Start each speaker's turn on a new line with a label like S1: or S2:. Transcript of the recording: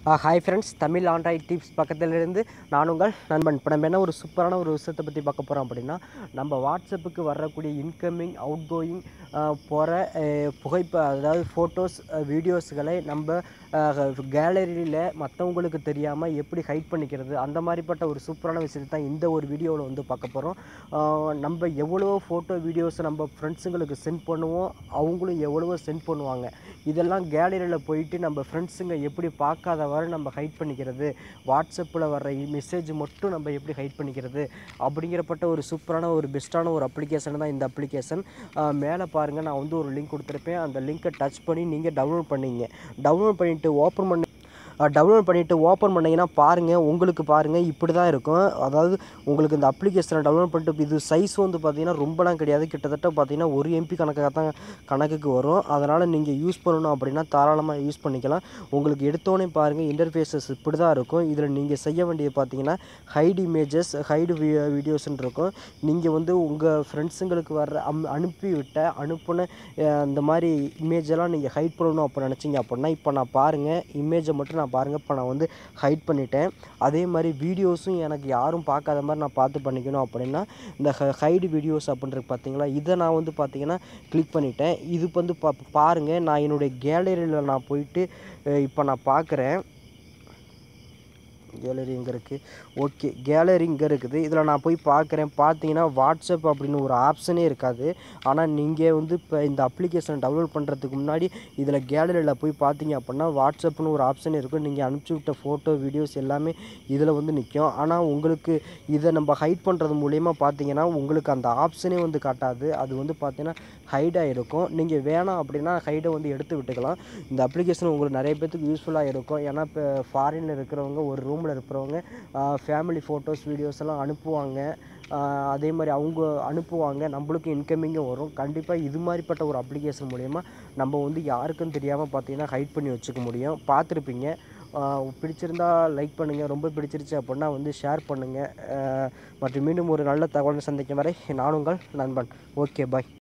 S1: hi friends Tamil Android tips பக்கத்திலிருந்து நான் உங்கள் நண்பன் இப்போ நம்ம என்ன ஒரு சூப்பரான ஒரு விஷயத்தை பற்றி பார்க்க போகிறோம் அப்படின்னா நம்ம வாட்ஸ்அப்புக்கு வரக்கூடிய இன்கமிங் அவுட் கோயிங் போகிற புகைப்ப அதாவது ஃபோட்டோஸ் வீடியோஸ்களை நம்ம கேலரியில் மற்றவங்களுக்கு தெரியாமல் எப்படி ஹைட் பண்ணிக்கிறது அந்த மாதிரிப்பட்ட ஒரு சூப்பரான விஷயத்தை தான் இந்த ஒரு வீடியோவில் வந்து பார்க்க போகிறோம் நம்ம எவ்வளோ ஃபோட்டோ வீடியோஸ் நம்ம ஃப்ரெண்ட்ஸுங்களுக்கு சென்ட் பண்ணுவோம் அவங்களும் எவ்வளவோ சென்ட் பண்ணுவாங்க இதெல்லாம் கேலரியில் போயிட்டு நம்ம ஃப்ரெண்ட்ஸுங்க எப்படி பார்க்காதவாறு நம்ம ஹைட் பண்ணிக்கிறது வாட்ஸ்அப்பில் வர்ற மெசேஜ் மட்டும் நம்ம எப்படி ஹைட் பண்ணிக்கிறது அப்படிங்கிறப்பட்ட ஒரு சூப்பரான ஒரு பெஸ்ட்டான ஒரு அப்ளிகேஷன் தான் இந்த அப்ளிகேஷன் மேலே பாருங்கள் நான் வந்து ஒரு லிங்க் கொடுத்துருப்பேன் அந்த லிங்க்கை டச் பண்ணி நீங்கள் டவுன்லோட் பண்ணிங்க டவுன்லோட் பண்ணிவிட்டு ஓப்பன் பண்ணி டவுன்லோட் பண்ணிவிட்டு ஓப்பன் பண்ணிங்கன்னா பாருங்கள் உங்களுக்கு பாருங்கள் இப்படி தான் இருக்கும் அதாவது உங்களுக்கு இந்த அப்ளிகேஷனை டவுன்லோட் பண்ணிட்டு இது சைஸ் வந்து பார்த்தீங்கன்னா ரொம்பலாம் கிடையாது கிட்டத்தட்ட பார்த்தீங்கன்னா ஒரு எம்பி கணக்காக தான் கணக்குக்கு வரும் அதனால் நீங்கள் யூஸ் பண்ணணும் அப்படின்னா தாராளமாக யூஸ் பண்ணிக்கலாம் உங்களுக்கு எடுத்தோடனே பாருங்கள் இன்டர்ஃபேஸஸ் இப்படி தான் இருக்கும் இதில் நீங்கள் செய்ய வேண்டியது பார்த்தீங்கன்னா ஹைட் இமேஜஸ் ஹைடு வீடியோஸ்ன்னு இருக்கும் நீங்கள் வந்து உங்கள் ஃப்ரெண்ட்ஸுங்களுக்கு வர்ற அம் அனுப்பி விட்ட அனுப்புன அஹ், இந்த மாதிரி இமேஜெல்லாம் நீங்கள் ஹைட் பண்ணணும் அப்போ நினச்சிங்க அப்படின்னா இப்போ நான் பாருங்கள் இமேஜை மட்டும் நான் பாருங்கள் இப்போ நான் வந்து ஹைட் பண்ணிட்டேன் அதே மாதிரி வீடியோஸும் எனக்கு யாரும் பார்க்காத மாதிரி நான் பார்த்து பண்ணிக்கணும் அப்படின்னா இந்த ஹைடு வீடியோஸ் அப்படின்றது பார்த்தீங்களா இதை நான் வந்து பார்த்தீங்கன்னா கிளிக் பண்ணிட்டேன் இது வந்து பா பாருங்கள் நான் என்னுடைய கேலரியில் நான் போயிட்டு அஹ், இப்போ நான் பார்க்குறேன் கேலரி எங்கே இருக்குது ஓகே கேலரி இங்கே இருக்குது இதில் நான் போய் பார்க்குறேன் பார்த்தீங்கன்னா வாட்ஸ்அப் அப்படின்னு ஒரு ஆப்ஷனே இருக்காது ஆனால் நீங்கள் வந்து இப்போ இந்த அப்ளிகேஷனை டவுன்லோட் பண்ணுறதுக்கு முன்னாடி இதில் கேலரியில் போய் பார்த்தீங்க அப்படின்னா வாட்ஸ்அப்னு ஒரு ஆப்ஷன் இருக்கும் நீங்கள் அனுப்பிச்சி விட்ட ஃபோட்டோ வீடியோஸ் எல்லாமே இதில் வந்து நிற்கும் ஆனால் உங்களுக்கு இதை நம்ம ஹைட் பண்ணுறது மூலயமா பார்த்தீங்கன்னா உங்களுக்கு அந்த ஆப்ஷனே வந்து காட்டாது அது வந்து பார்த்தீங்கன்னா ஹைடாக இருக்கும் நீங்கள் வேணாம் அப்படின்னா ஹைடை வந்து எடுத்து விட்டுக்கலாம் இந்த அப்ளிகேஷன் உங்களுக்கு நிறைய பேர்த்துக்கு யூஸ்ஃபுல்லாக இருக்கும் ஏன்னா இப்போ ஃபாரினில் இருக்கிறவங்க ஒரு ரூமில் இருக்கிறவங்க ஃபேமிலி ஃபோட்டோஸ் வீடியோஸ் எல்லாம் அனுப்புவாங்க ஆஹ் அதே மாதிரி அவங்க அனுப்புவாங்க நம்மளுக்கு இன்கமிங்கும் வரும் கண்டிப்பாக இது மாதிரிப்பட்ட ஒரு அப்ளிகேஷன் மூலயமா நம்ம வந்து யாருக்கும் தெரியாமல் பார்த்தீங்கன்னா ஹைட் பண்ணி வச்சுக்க முடியும் பார்த்துருப்பீங்க ஆஹ் பிடிச்சிருந்தா லைக் பண்ணுங்கள் ரொம்ப பிடிச்சிருச்சு அப்படின்னா வந்து ஷேர் பண்ணுங்கள் மற்றும் மீண்டும் ஒரு நல்ல தகவலை சந்திக்கும் வரை நான் உங்கள் நண்பன் ஓகே பாய்